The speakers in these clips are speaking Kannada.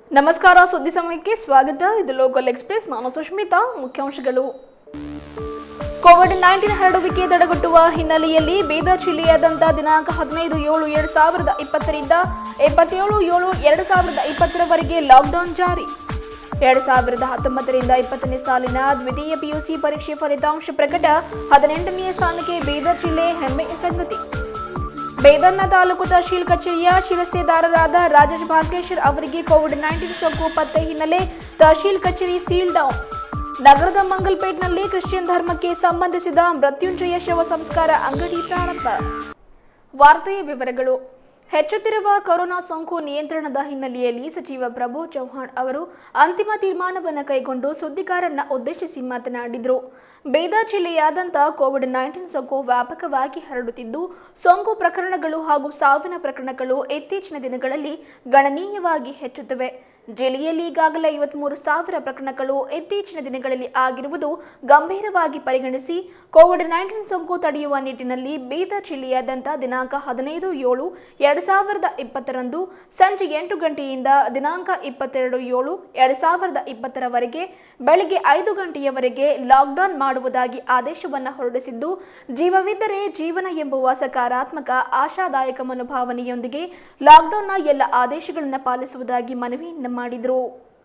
ನಮಸ್ಕಾರ ಸುದ್ದಿ ಸಮಯಕ್ಕೆ ಸ್ವಾಗತ ಇದು ಲೋಕಲ್ ಎಕ್ಸ್ಪ್ರೆಸ್ ನಾನು ಸುಷ್ಮಿತಾ ಮುಖ್ಯಾಂಶಗಳು ಕೋವಿಡ್ ನೈನ್ಟೀನ್ ಹರಡುವಿಕೆ ತಡೆಗಟ್ಟುವ ಹಿನ್ನೆಲೆಯಲ್ಲಿ ಬೀದರ್ ಜಿಲ್ಲೆಯಾದ್ಯಂತ ದಿನಾಂಕ ಹದಿನೈದು ಏಳು ಎರಡು ಸಾವಿರದ ಇಪ್ಪತ್ತರಿಂದ ಇಪ್ಪತ್ತೇಳು ಏಳು ಎರಡು ಸಾವಿರದ ಇಪ್ಪತ್ತರವರೆಗೆ ಲಾಕ್ಡೌನ್ ಜಾರಿ ಎರಡು ಸಾವಿರದ ಹತ್ತೊಂಬತ್ತರಿಂದ ಇಪ್ಪತ್ತನೇ ಸಾಲಿನ ದ್ವಿತೀಯ ಪಿಯುಸಿ ಪರೀಕ್ಷೆ ಫಲಿತಾಂಶ ಪ್ರಕಟ ಹದಿನೆಂಟನೇ ಸ್ಥಾನಕ್ಕೆ ಬೀದರ್ ಜಿಲ್ಲೆ ಹೆಮ್ಮೆಯ ಸಂಗತಿ ಬೇದರ್ನ ತಾಲೂಕು ತಹಶೀಲ್ ಕಚೇರಿಯ ಶಿರಸ್ತೆದಾರರಾದ ರಾಜೇಶ್ ಭಾಗ್ಯೇಶ್ವರ್ ಅವರಿಗೆ ಕೋವಿಡ್ ನೈನ್ಟೀನ್ ಸೋಂಕು ಪತ್ತೆ ಹಿನ್ನೆಲೆ ತಹಶೀಲ್ ಕಚೇರಿ ಸೀಲ್ ಡೌನ್ ನಗರದ ಮಂಗಲ್ಪೇಟ್ನಲ್ಲಿ ಕ್ರಿಶ್ಚಿಯನ್ ಧರ್ಮಕ್ಕೆ ಸಂಬಂಧಿಸಿದ ಮೃತ್ಯುಂಜಯ ಶವ ಸಂಸ್ಕಾರ ಅಂಗಡಿ ಪ್ರಾರಂಭ ವಾರ್ತೆಯ ವಿವರಗಳು ಹೆಚ್ಚುತ್ತಿರುವ ಕೊರೋನಾ ಸೋಂಕು ನಿಯಂತ್ರಣದ ಹಿನ್ನೆಲೆಯಲ್ಲಿ ಸಚಿವ ಪ್ರಭು ಚೌಹಾಣ್ ಅವರು ಅಂತಿಮ ತೀರ್ಮಾನವನ್ನು ಕೈಗೊಂಡು ಸುದ್ದಿಗಾರರನ್ನ ಉದ್ದೇಶಿಸಿ ಮಾತನಾಡಿದರು ಬೀದರ್ ಜಿಲ್ಲೆಯಾದ್ಯಂತ ಕೋವಿಡ್ ನೈನ್ಟೀನ್ ಸೋಂಕು ವ್ಯಾಪಕವಾಗಿ ಹರಡುತ್ತಿದ್ದು ಸೋಂಕು ಪ್ರಕರಣಗಳು ಹಾಗೂ ಸಾವಿನ ಪ್ರಕರಣಗಳು ಇತ್ತೀಚಿನ ದಿನಗಳಲ್ಲಿ ಗಣನೀಯವಾಗಿ ಹೆಚ್ಚುತ್ತಿವೆ ಜಿಲ್ಲೆಯಲ್ಲಿ ಈಗಾಗಲೇ ಐವತ್ಮೂರು ಸಾವಿರ ಪ್ರಕರಣಗಳು ಇತ್ತೀಚಿನ ದಿನಗಳಲ್ಲಿ ಆಗಿರುವುದು ಗಂಭೀರವಾಗಿ ಪರಿಗಣಿಸಿ ಕೋವಿಡ್ ನೈನ್ಟೀನ್ ಸೋಂಕು ತಡೆಯುವ ನಿಟ್ಟಿನಲ್ಲಿ ಬೀದರ್ ಜಿಲ್ಲೆಯಾದ್ಯಂತ ದಿನಾಂಕ ಹದಿನೈದು ಏಳು ಎರಡು ಸಾವಿರದ ಇಪ್ಪತ್ತರಂದು ಸಂಜೆ ಎಂಟು ಗಂಟೆಯಿಂದ ದಿನಾಂಕ ಇಪ್ಪತ್ತೆರಡು ಏಳು ಎರಡು ಸಾವಿರದ ಇಪ್ಪತ್ತರವರೆಗೆ ಬೆಳಗ್ಗೆ ಐದು ಗಂಟೆಯವರೆಗೆ ಲಾಕ್ಡೌನ್ ಮಾಡುವುದಾಗಿ ಆದೇಶವನ್ನು ಹೊರಡಿಸಿದ್ದು ಜೀವವಿದ್ದರೆ ಜೀವನ ಎಂಬುವ ಸಕಾರಾತ್ಮಕ ಆಶಾದಾಯಕ ಮನೋಭಾವನೆಯೊಂದಿಗೆ ಲಾಕ್ಡೌನ್ನ ಎಲ್ಲ ಆದೇಶಗಳನ್ನು ಪಾಲಿಸುವುದಾಗಿ ಮನವಿಯನ್ನು ಮಾಡಿದರು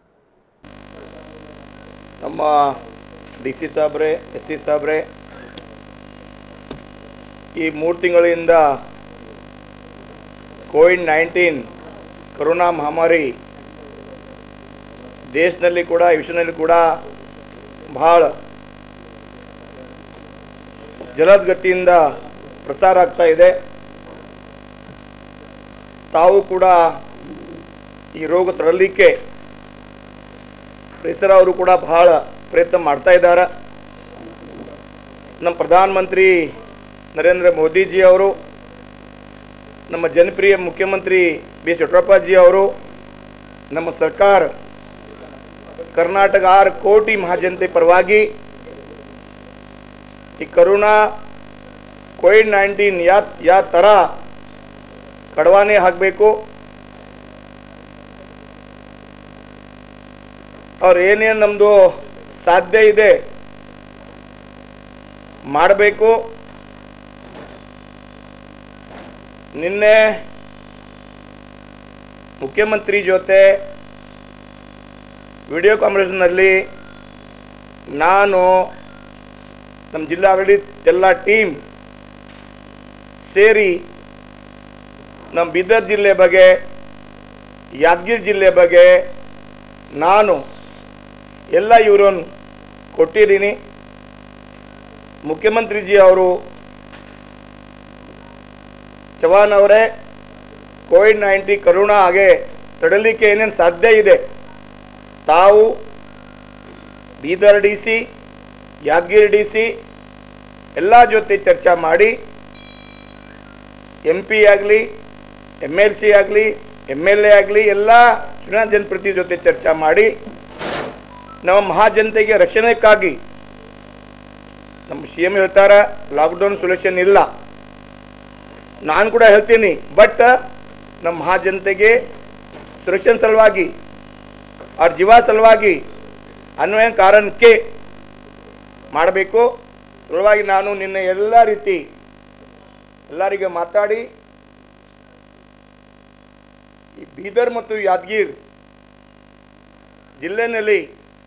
ನಮ್ಮ ಡಿ ಸಿ ಸಾಬ್ರೆ ಎಸ್ ಸಿ ಸಾಬ್ರೆ ಈ ಮೂರು ತಿಂಗಳಿಂದ ಕೋವಿಡ್ ನೈನ್ಟೀನ್ ಕರೋನಾ ಮಹಾಮಾರಿ ದೇಶದಲ್ಲಿ ಕೂಡ ವಿಶ್ವದಲ್ಲಿ ಕೂಡ ಭಾಳ ಜಲದ್ಗತಿಯಿಂದ ಪ್ರಸಾರ ಆಗ್ತಾ ಇದೆ ತಾವು ಕೂಡ ಈ ರೋಗ ತರಲಿಕ್ಕೆ ಪರಿಸರ ಅವರು ಕೂಡ ಬಹಳ ಪ್ರಯತ್ನ ಮಾಡ್ತಾ ಇದ್ದಾರೆ ನಮ್ಮ ಪ್ರಧಾನಮಂತ್ರಿ ನರೇಂದ್ರ ಮೋದಿಜಿ ಅವರು ನಮ್ಮ ಜನಪ್ರಿಯ ಮುಖ್ಯಮಂತ್ರಿ ಬಿ ಎಸ್ ಯಡಿಯೂರಪ್ಪಜಿ ಅವರು ನಮ್ಮ ಸರ್ಕಾರ ಕರ್ನಾಟಕ ಆರು ಕೋಟಿ ಮಹಾಜನತೆ ಪರವಾಗಿ ಈ ಕರೋನಾ ಕೋವಿಡ್ ನೈನ್ಟೀನ್ ಯಾ ಯಾವ ಥರ ಕಡವಾನೆ ಹಾಕಬೇಕು ಅವ್ರು ಏನೇನು ನಮ್ಮದು ಸಾಧ್ಯ ಇದೆ ಮಾಡಬೇಕು ನಿನ್ನೆ ಮುಖ್ಯಮಂತ್ರಿ ಜೊತೆ ವಿಡಿಯೋ ಕಾನ್ಫರೆನ್ಸ್ನಲ್ಲಿ ನಾನು ನಮ್ಮ ಜಿಲ್ಲಾಡಳಿತ ಎಲ್ಲ ಟೀಮ್ ಸೇರಿ ನಮ್ಮ ಬೀದರ್ ಜಿಲ್ಲೆ ಬಗ್ಗೆ ಯಾದಗಿರಿ ಜಿಲ್ಲೆ ಬಗ್ಗೆ ನಾನು ಎಲ್ಲ ಇವರನ್ನು ಕೊಟ್ಟಿದ್ದೀನಿ ಮುಖ್ಯಮಂತ್ರಿಜಿ ಅವರು ಚವಾನ್ ಅವರೇ ಕೋವಿಡ್ ನೈನ್ಟಿ ಕರೋನಾ ಹಾಗೆ ತಡಲಿಕ್ಕೆ ಏನೇನು ಸಾಧ್ಯ ಇದೆ ತಾವು Bidar D C Yadgir D C ಎಲ್ಲ ಜೊತೆ ಚರ್ಚೆ ಮಾಡಿ ಎಂ ಪಿ ಆಗಲಿ ಎಮ್ ಎಲ್ ಸಿ ಆಗಲಿ ಎಮ್ ಎಲ್ ಎ ಆಗಲಿ ಎಲ್ಲ ಚುನಾಯಿತ ಜನಪ್ರತಿ ಜೊತೆ ಚರ್ಚೆ ಮಾಡಿ ನಮ್ಮ ಮಹಾಜನತೆಗೆ ರಕ್ಷಣೆಕ್ಕಾಗಿ ನಮ್ಮ ಸಿ ಎಮ್ ಹೇಳ್ತಾರೆ ಲಾಕ್ಡೌನ್ ಸೊಲ್ಯೂಷನ್ ಇಲ್ಲ ನಾನು ಕೂಡ ಹೇಳ್ತೀನಿ ಬಟ್ ನಮ್ಮ ಮಹಾಜನತೆಗೆ ಸುರಕ್ಷಣೆ ಸಲುವಾಗಿ ಅವ್ರ ಜೀವ ಸಲುವಾಗಿ ಅನ್ವಯ ಕಾರಣಕ್ಕೆ ಮಾಡಬೇಕು ಸಲುವಾಗಿ ನಾನು ನಿನ್ನೆ ಎಲ್ಲ ರೀತಿ ಎಲ್ಲರಿಗೆ ಮಾತಾಡಿ ಈ ಬೀದರ್ ಮತ್ತು ಯಾದಗಿರ್ ಜಿಲ್ಲೆಯಲ್ಲಿ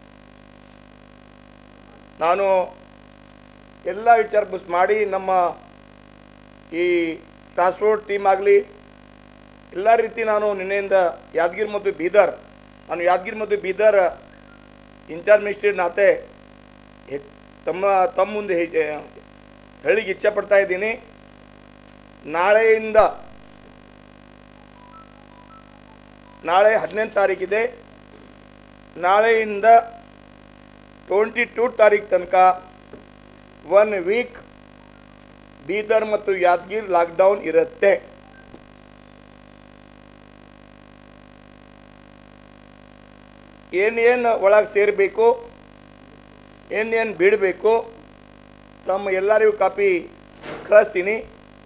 ನಾನು ಎಲ್ಲ ವಿಚಾರ ಬಸ್ ಮಾಡಿ ನಮ್ಮ ಈ ಟ್ರಾನ್ಸ್ಪೋರ್ಟ್ ಟೀಮ್ ಆಗಲಿ ಎಲ್ಲ ರೀತಿ ನಾನು ನಿನ್ನೆಯಿಂದ ಯಾದಗಿರಿ ಮತ್ತು ಬೀದರ್ ನಾನು ಯಾದಗಿರಿ ಮತ್ತು ಬೀದರ್ ಇನ್ಚಾರ್ಜ್ ಮಿನಿಸ್ಟ್ರಿ ನಾತೆ ಹೆ- ತಮ್ಮ ತಮ್ಮ ಮುಂದೆ ಹೆ- ಹೇಳಿಕ್ಕೆ ಇಚ್ಛೆ ಪಡ್ತಾ ಇದ್ದೀನಿ ನಾಳೆಯಿಂದ ನಾಳೆ ಹದಿನೆಂಟು ತಾರೀಕಿದೆ ನಾಳೆಯಿಂದ ಟ್ವೆಂಟಿ ಟೂ ತಾರೀಕು ತನಕ ಒನ್ ವೀಕ್ ಬೀದರ್ ಮತ್ತು ಯಾದಗಿರಿ ಲಾಕ್ಡೌನ್ ಇರುತ್ತೆ ಏನೇನು ಒಳಗೆ ಸೇರಬೇಕು ಏನೇನು ಬಿಡಬೇಕು ತಮ್ಮ ಎಲ್ಲರಿಗೂ ಕಾಪಿ ಕಳಿಸ್ತೀನಿ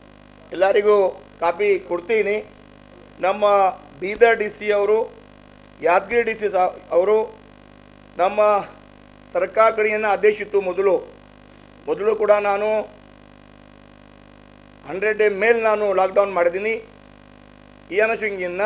ಎಲ್ಲರಿಗೂ ಕಾಪಿ ಕೊಡ್ತೀನಿ ನಮ್ಮ ಬೀದರ್ ಡಿ ಸಿ ಅವರು ಯಾದಗಿರಿ ಡಿ ಸಿ ಅವರು ನಮ್ಮ ಸರ್ಕಾರ ಕಡೆಯನ್ನು ಆದೇಶ ಇತ್ತು ಮೊದಲು ಮೊದಲು ಕೂಡ ನಾನು ಹಂಡ್ರೆಡ್ ಡೇ ಮೇಲೆ ನಾನು ಲಾಕ್ಡೌನ್ ಮಾಡಿದ್ದೀನಿ ಈ ಅನಶುಂಗಿನ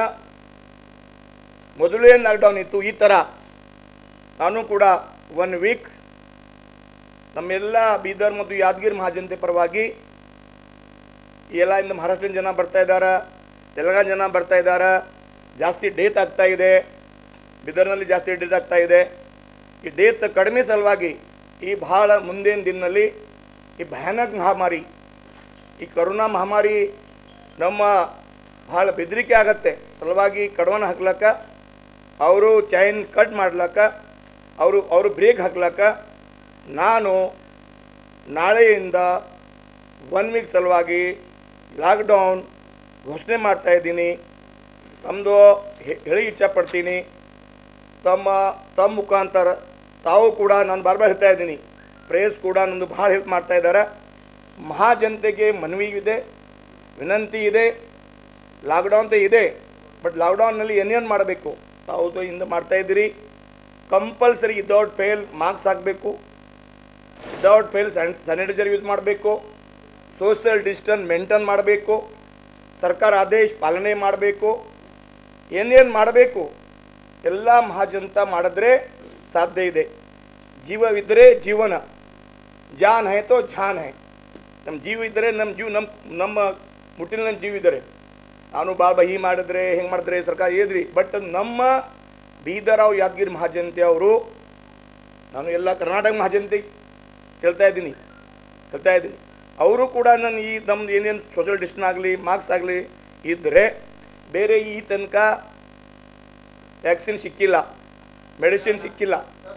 ಮೊದಲು ಏನು ಲಾಕ್ಡೌನ್ ಇತ್ತು ಈ ಥರ ನಾನು ಕೂಡ ಒನ್ ವೀಕ್ ನಮ್ಮೆಲ್ಲ ಬೀದರ್ ಮತ್ತು ಯಾದಗಿರಿ ಮಹಾಜನತೆ ಪರವಾಗಿ ಈ ಎಲ್ಲ ಇಂದ ಮಹಾರಾಷ್ಟ್ರನ ಜನ ಬರ್ತಾ ಇದ್ದಾರೆ ತೆಲಂಗಾಣ ಜನ ಬರ್ತಾ ಇದ್ದಾರೆ ಜಾಸ್ತಿ ಡೇತ್ ಆಗ್ತಾ ಇದೆ ಬೀದರ್ನಲ್ಲಿ ಜಾಸ್ತಿ ಡೇಟ್ ಆಗ್ತಾ ಇದೆ ಈ ಡೇತ್ ಕಡಿಮೆ ಸಲುವಾಗಿ ಈ ಭಾಳ ಮುಂದಿನ ದಿನದಲ್ಲಿ ಈ ಭಯಾನಕ ಮಹಾಮಾರಿ ಈ ಕರೋನಾ ಮಹಾಮಾರಿ ನಮ್ಮ ಭಾಳ ಬೆದರಿಕೆ ಆಗತ್ತೆ ಸಲುವಾಗಿ ಕಡವನ ಹಾಕ್ಲಕ್ಕ ಅವರು ಚೈನ್ ಕಟ್ ಮಾಡ್ಲಕ್ಕ ಅವರು ಅವರು ಬ್ರೇಕ್ ಹಾಕ್ಲಕ್ಕ ನಾನು ನಾಳೆಯಿಂದ ಒನ್ ವೀಕ್ ಸಲುವಾಗಿ ಲಾಕ್ಡೌನ್ ಘೋಷಣೆ ಮಾಡ್ತಾ ಇದ್ದೀನಿ ತಮ್ಮದು ಹೇಳಿ ಇಚ್ಛಪಡ್ತೀನಿ ತಮ್ಮ ತಮ್ಮ ಮುಖಾಂತರ ತಾವು ಕೂಡ ನಾನು ಬಾರ್ ಬಾರ್ ಹೇಳ್ತಾ ಇದ್ದೀನಿ ಪ್ರೇಸ್ ಕೂಡ ನಮ್ಮದು ಭಾಳ ಹೆಲ್ಪ್ ಮಾಡ್ತಾ ಇದ್ದಾರೆ ಮಹಾಜನತೆಗೆ ಮನವಿ ಇದೆ ವಿನಂತಿ ಇದೆ ಲಾಕ್ಡೌನ್ ಅಂತ ಇದೆ ಬಟ್ ಲಾಕ್ಡೌನ್ನಲ್ಲಿ ಏನೇನು ಮಾಡಬೇಕು ತಾವು ತ- ಹಿಂದೆ ಮಾಡ್ತಾ ಇದ್ದೀರಿ ಕಂಪಲ್ಸರಿ ವಿದೌಟ್ ಫೇಲ್ ಮಾರ್ಕ್ಸ್ ಹಾಕಬೇಕು ವಿದೌಟ್ ಫೇಲ್ ಸ್ಯಾನಿಟೈಸರ್ ಯೂಸ್ ಮಾಡಬೇಕು ಸೋಷಿಯಲ್ ಡಿಸ್ಟನ್ಸ್ ಮೇಂಟೈನ್ ಮಾಡಬೇಕು ಸರ್ಕಾರ ಆದೇಶ ಪಾಲನೆ ಮಾಡಬೇಕು ಏನೇನು ಮಾಡಬೇಕು ಎಲ್ಲ ಮಹಾಜನತ ಮಾಡಿದ್ರೆ ಸಾಧ್ಯ ಇದೆ ಜೀವವಿದ್ದರೆ ಜೀವನ ಜಾನ್ ಹೈ ತೋ ಜಾನ್ ಹೈ ನಮ್ಮ ಜೀವ ಇದ್ದರೆ ನಮ್ಮ ಜೀವ ನಮ್ಮ ನಮ್ಮ ಮುಟ್ಟಿನ ನಮ್ಮ ಜೀವ ಇದ್ದರೆ ನಾನು ಭಾಳ ಬಹಿ ಮಾಡಿದ್ರೆ ಹೆಂಗೆ ಮಾಡಿದ್ರೆ ಸರ್ಕಾರ ಏದ್ರಿ ಬಟ್ ನಮ್ಮ ಬೀದರಾವ್ ಯಾದಗಿರಿ ಮಹಾಜನತೆ ಅವರು ನಾನು ಎಲ್ಲ ಕರ್ನಾಟಕ ಮಹಾಜನತೆ ಕೇಳ್ತಾ ಇದ್ದೀನಿ ಹೇಳ್ತಾ ಇದ್ದೀನಿ ಅವರು ಕೂಡ ನಾನು ಈ ನಮ್ದು ಏನೇನು ಸೋಷಿಯಲ್ ಡಿಸ್ಟೆನ್ಸ್ ಆಗಲಿ ಮಾರ್ಕ್ಸ್ ಆಗಲಿ ಇದ್ದರೆ ಬೇರೆ ಈ ತನಕ ವ್ಯಾಕ್ಸಿನ್ ಸಿಕ್ಕಿಲ್ಲ ಮೆಡಿಸಿನ್ ಸಿಕ್ಕಿಲ್ಲ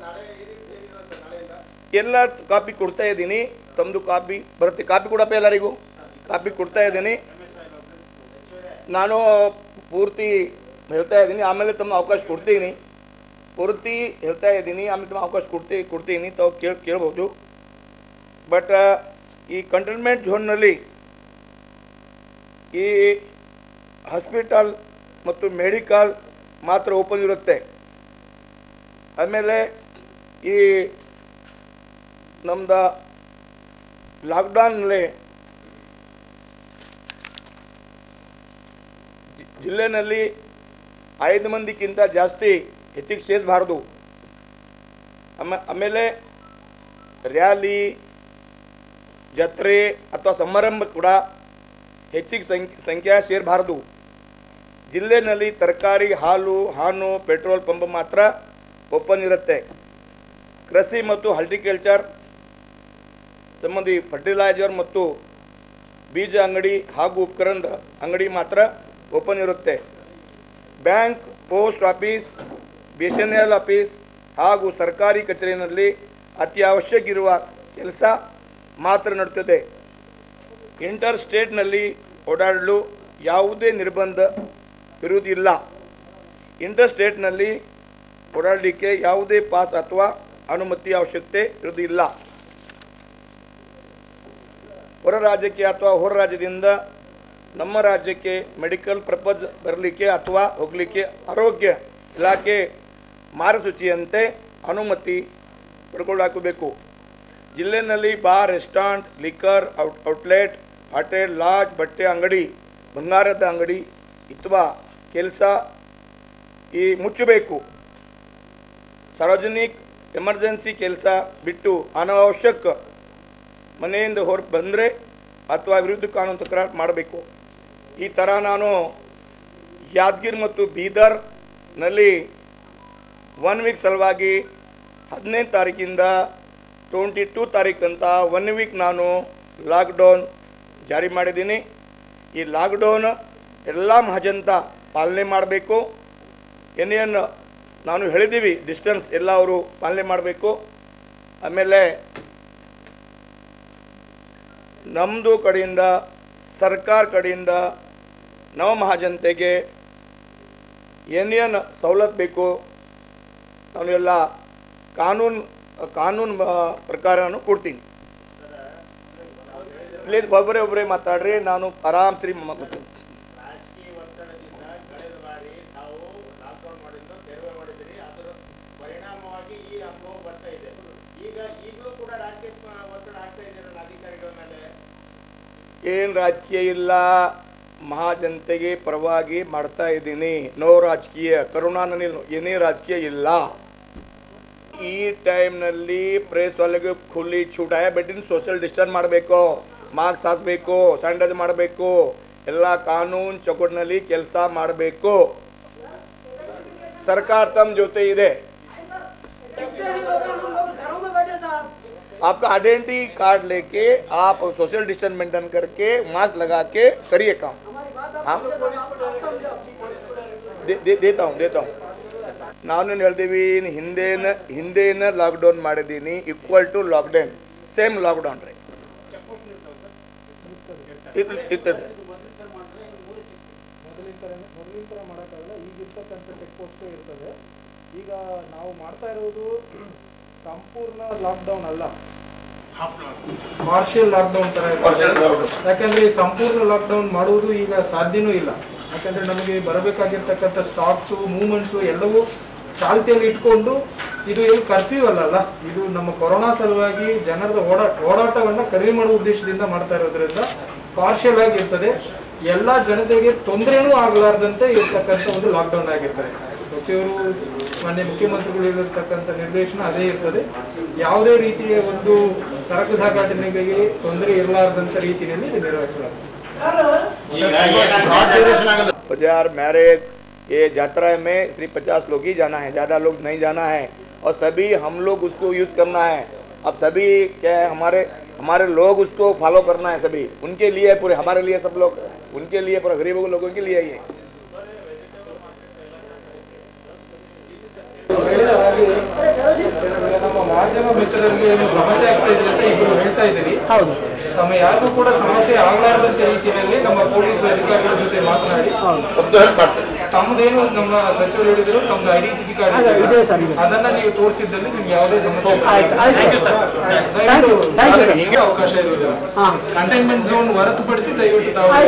ಎಲ್ಲ ಕಾಪಿ ಕೊಡ್ತಾ ಇದ್ದೀನಿ ತಮ್ಮದು ಕಾಪಿ ಬರುತ್ತೆ ಕಾಪಿ ಕೊಡಪ್ಪ ಎಲ್ಲರಿಗೂ ಕಾಪಿ ಕೊಡ್ತಾ ಇದ್ದೀನಿ ನಾನು ಪೂರ್ತಿ ಹೇಳ್ತಾ ಇದ್ದೀನಿ ಆಮೇಲೆ ತಮ್ಮ ಅವಕಾಶ ಕೊಡ್ತೀನಿ ಪೂರ್ತಿ ಹೇಳ್ತಾ ಇದ್ದೀನಿ ಆಮೇಲೆ ತಮ್ಮ ಅವಕಾಶ ಕೊಡ್ತಿ ಕೊಡ್ತೀನಿ ತಾವು ಕೇಳಿ ಕೇಳ್ಬೋದು ಬಟ್ ಈ ಕಂಟೈನ್ಮೆಂಟ್ ಝೋನ್ನಲ್ಲಿ ಈ ಹಾಸ್ಪಿಟಲ್ ಮತ್ತು ಮೆಡಿಕಲ್ ಮಾತ್ರ ಓಪನ್ ಇರುತ್ತೆ ಆಮೇಲೆ ಈ ನಮ್ದು ಲಾಕ್ಡೌನ್ನಲ್ಲಿ ಜಿ- ಜಿಲ್ಲೆನಲ್ಲಿ ಐದು ಮಂದಿಕ್ಕಿಂತ ಜಾಸ್ತಿ ಹೆಚ್ಚಿಗೆ ಸೇರಿಸಬಾರ್ದು ಆಮ ಆಮೇಲೆ ರ್ಯಾಲಿ ಜಾತ್ರೆ ಅಥವಾ ಸಮಾರಂಭ ಕೂಡ ಹೆಚ್ಚಿಗೆ ಸಂಖ್ಯೆ ಸಂಖ್ಯೆ ಸೇರಬಾರ್ದು ಜಿಲ್ಲೆನಲ್ಲಿ ತರಕಾರಿ ಹಾಲು ಹಣ್ಣು ಪೆಟ್ರೋಲ್ ಪಂಪ್ ಮಾತ್ರ ಓಪನ್ ಇರುತ್ತೆ ಕೃಷಿ ಮತ್ತು ಹಾರ್ಟಿಕಲ್ಚರ್ ಸಂಬಂಧಿ ಫರ್ಟಿಲೈಸರ್ ಮತ್ತು ಬೀಜ ಅಂಗಡಿ ಹಾಗೂ ಉಪಕರಣದ ಅಂಗಡಿ ಮಾತ್ರ ಓಪನ್ ಇರುತ್ತೆ bank post office B S N L office ಹಾಗೂ ಸರ್ಕಾರಿ ಕಚೇರಿಯಲ್ಲಿ ಅತ್ಯವಶ್ಯಕ ಇರುವ ಕೆಲಸ ಮಾತ್ರ ನಡೆಯುತ್ತದೆ ಇಂಟರ್ ಸ್ಟೇಟ್ನಲ್ಲಿ ಓಡಾಡಲು ಯಾವುದೇ ನಿರ್ಬಂಧ ಇರುವುದಿಲ್ಲ ಇಂಟರ್ ಸ್ಟೇಟ್ನಲ್ಲಿ ಓಡಾಡಲಿಕ್ಕೆ ಯಾವುದೇ ಪಾಸ್ ಅಥವಾ ಅನುಮತಿ ಅವಶ್ಯಕತೆ ಇರುವುದಿಲ್ಲ ಹೊರ ರಾಜ್ಯಕ್ಕೆ ಅಥವಾ ಹೊರ ರಾಜ್ಯದಿಂದ ನಮ್ಮ ರಾಜ್ಯಕ್ಕೆ ಮೆಡಿಕಲ್ ಪರ್ಪಸ್ ಬರಲಿಕ್ಕೆ ಅಥವಾ ಹೋಗಲಿಕ್ಕೆ ಆರೋಗ್ಯ ಇಲಾಖೆ ಮಾರ್ಗಸೂಚಿಯಂತೆ ಅನುಮತಿ ಪಡ್ಕೊಳ್ಳಾಕಬೇಕು ಜಿಲ್ಲೆನಲ್ಲಿ bar restaurant liquor out outlet hotel lodge ಬಟ್ಟೆ ಅಂಗಡಿ ಬಂಗಾರದ ಅಂಗಡಿ ಅಥವಾ ಕೆಲಸ ಈ ಮುಚ್ಚಬೇಕು ಸಾರ್ವಜನಿಕ ಎಮರ್ಜೆನ್ಸಿ ಕೆಲಸ ಬಿಟ್ಟು ಅನಾವಶ್ಯಕ ಮನೆಯಿಂದ ಹೊರ ಬಂದರೆ ಅಥವಾ ವಿರುದ್ಧ ಕಾನೂನು ತಕರಾರು ಮಾಡಬೇಕು ಈ ಥರ ನಾನು ಯಾದಗಿರಿ ಮತ್ತು ಬೀದರ್ನಲ್ಲಿ ಒನ್ ವೀಕ್ ಸಲುವಾಗಿ ಹದಿನೈದು ತಾರೀಕಿಂದ ಟ್ವೆಂಟಿ ಟೂ ತಾರೀಕಂತ ಒನ್ ವೀಕ್ ನಾನು ಲಾಕ್ಡೌನ್ ಜಾರಿ ಮಾಡಿದ್ದೀನಿ ಈ ಲಾಕ್ಡೌನ್ ಎಲ್ಲ ಮಹಾಜನತ ಪಾಲನೆ ಮಾಡಬೇಕು ಏನೇನು ನಾನು ಹೇಳಿದ್ದೀವಿ ಡಿಸ್ಟೆನ್ಸ್ ಎಲ್ಲ ಅವರು ಪಾಲನೆ ಮಾಡಬೇಕು ಆಮೇಲೆ ನಮ್ಮದು ಕಡೆಯಿಂದ ಸರ್ಕಾರ ಕಡೆಯಿಂದ ನವ ಮಹಾಜನತೆಗೆ ಏನೇನು ಸವಲತ್ತು ಬೇಕು ನಾನು ಎಲ್ಲ ಕಾನೂನು ಕಾನೂನು ಆ, ಪ್ರಕಾರ ನಾನು ಕೊಡ್ತೀನಿ ಪ್ಲೀಸ್ ಒಬ್ಬರೇ ಒಬ್ಬರೇ ಮಾತಾಡ್ರಿ ನಾನು ಆರಾಮ್ ಸರಿ ಮಾತಾಡ್ತೀನಿ ರಾಜಕೀಯ ಒತ್ತಡದಿಂದ ಕಳೆದ ಬಾರಿ ನಾವು ಲಾಕ್ಡೌನ್ ಮಾಡಿದ್ದು ತೆರವು ನಿಮಗೆ ಈ ಅನುಭವ ಬರ್ತಾ ಇದೆ ಈಗ ಈಗಲೂ ಕೂಡ ರಾಜಕೀಯ ಪ- ಒತ್ತಡ ಆಗ್ತಾ ಇದೆಯಲ್ಲ ಅಧಿಕಾರಿಗಳ ಮೇಲೆ ಏನು ರಾಜಕೀಯ ಇಲ್ಲ ಮಹಾಜನತೆಗೆ ಪರವಾಗಿ ಮಾಡ್ತಾ ಇದ್ದೀನಿ ನೋ ರಾಜಕೀಯ ಕರುಣಾನಲ್ಲಿ ಏನೇ ರಾಜಕೀಯ ಇಲ್ಲ ಈ ಟೈಮ್ನಲ್ಲಿ ಪ್ರೆಸ್ ಒಳಗೆ ಖುಲ್ಲಿ छूटाया बेटी ಸೋಷಿಯಲ್ ಡಿಸ್ಟೆನ್ಸ್ ಮಾಡಬೇಕು ಮಾಸ್ಕ್ ಹಾಕಬೇಕು ಸ್ಯಾನಿಟೈಸ್ ಮಾಡಬೇಕು ಎಲ್ಲ ಕಾನೂನು ಚೌಕಟ್ಟಿನಲ್ಲಿ ಕೆಲಸ ಮಾಡಬೇಕು ಸರ್ಕಾರ ತಮ್ಮ ಜೊತೆ ಇದೆ आपका आइडेंटिटी कार्ड लेके आप सोशल डिस्टेंस मेंटेन करके मास्क लगा के करिए काम हाँ दे, दे, देता हूँ देता हूँ ನಾವೇನು ಹೇಳ್ತೀವಿ ಇನ್ನು ಹಿಂದೇನ ಹಿಂದೇನ ಲಾಕ್ಡೌನ್ ಮಾಡಿದ್ದೀನಿ equal to lockdown same lockdown ರೀ ಇರ್- ಇರ್ತದೆ ಮೊದಲಿನ ಥರ ಮೊದಲಿನ ಥರ ಮಾಡೋಕ್ಕಾಗಲ್ಲ ಈಗ ಇರ್ತಕ್ಕಂಥ ಚೆಕ್ ಪೋಸ್ಟು ಇರ್ತದೆ ಈಗ ನಾವು ಮಾಡ್ತಾ ಇರೋದು ಸಂಪೂರ್ಣ ಲಾಕ್ಡೌನ್ ಅಲ್ಲ ಪಾರ್ಷಿಯಲ್ ಲಾಕ್ಡೌನ್ ತರ Partial ಇರ್ತದೆ. lockdown. ಯಾಕಂದ್ರೆ ಈ ಸಂಪೂರ್ಣ ಲಾಕ್ಡೌನ್ ಮಾಡುವುದು ಈಗ ಸಾಧ್ಯನೂ ಇಲ್ಲ ಯಾಕಂದ್ರೆ ನಮಗೆ ಬರಬೇಕಾಗಿರ್ತಕ್ಕಂಥ ಸ್ಟಾಕ್ಸು ಮೂವ್ಮೆಂಟ್ಸು ಎಲ್ಲವೂ ಚಾಲ್ತಿಯಲ್ಲಿ ಇಟ್ಕೊಂಡು ಇದು ಏನು ಕರ್ಫ್ಯೂ ಅಲ್ಲಲ್ಲ ಇದು ನಮ್ಮ ಕೊರೋನಾ ಸಲುವಾಗಿ ಜನರದ ಓಡಾ ಓಡಾಟವನ್ನ ಕಡಿಮೆ ಮಾಡುವ ಉದ್ದೇಶದಿಂದ ಮಾಡ್ತಾ ಇರೋದ್ರಿಂದ ಪಾರ್ಷಿಯಲ್ ಆಗಿ ಇರ್ತದೆ ಎಲ್ಲಾ ಜನತೆಗೆ ತೊಂದರೆನೂ ಆಗಲಾರ್ದಂತೆ ಇರ್ತಕ್ಕಂಥ ಒಂದು ಲಾಕ್ಡೌನ್ ಆಗಿರ್ತದೆ ಸಚಿವರು ಮಾನ್ಯ ಮುಖ್ಯಮಂತ್ರಿಗಳು ಹೇಳಿರ್ತಕ್ಕಂಥ ನಿರ್ದೇಶನ ಅದೇ ಇರ್ತದೆ ಯಾವುದೇ ರೀತಿಯ ಒಂದು ಸರಕು ಸಾಗಾಟನೆಗೆ ತೊಂದರೆ ಇರಲಾರ್ದಂತ ರೀತಿಯಲ್ಲಿ ಇದು ನಿರ್ವಹಿಸಲಾಗುತ್ತೆ बाजार मैरिज ये यात्रा में सिर्फ पचास लोग ही जाना है ज़्यादा लोग नहीं जाना है और सभी हम लोग उसको यूज करना है अब सभी क्या है हमारे हमारे लोग उसको फॉलो करना है सभी उनके लिए पूरे हमारे लिए सब लोग उनके लिए पूरे गरीबों लोगों के लिए ये ಹೇಳಿದ ಹಾಗೆ ಈಗ ನಮ್ಮ ಮಾಧ್ಯಮ ಮಿತ್ರರಿಗೆ ಏನು ಸಮಸ್ಯೆ ಆಗ್ತಾ ಇದೆ ಅಂತ ಇಬ್ಬರು ಹೇಳ್ತಾ ಇದ್ದೀರಿ ಹೌದು ತಮ್ಮ ಯಾರಿಗೂ ಕೂಡ ಸಮಸ್ಯೆ ಆಗಲಾರದಂತ ರೀತಿಯಲ್ಲಿ ನಮ್ಮ ಪೊಲೀಸ್ ಅಧಿಕಾರಿಗಳ ಜೊತೆ ಮಾತನಾಡಿ सबको हेल्प करते हैं ತಮ್ಮದೇನು ನಮ್ಮ ಸಚಿವರು ಹೇಳಿದ್ರು ತಮ್ದು ಐಡೆಂಟಿಟಿ ಕಾರ್ಡ್ ಇದೆ ಅದನ್ನ ನೀವು ತೋರಿಸಿದ್ದಲ್ಲಿ ನಿಮ್ಗೆ ಯಾವುದೇ ಸಮಸ್ಯೆ ದಯವಿಟ್ಟು ಹೀಗೆ ಅವಕಾಶ ಇರುವುದಿಲ್ಲ ಕಂಟೈನ್ಮೆಂಟ್ ಝೋನ್ ಹೊರತುಪಡಿಸಿ ದಯವಿಟ್ಟು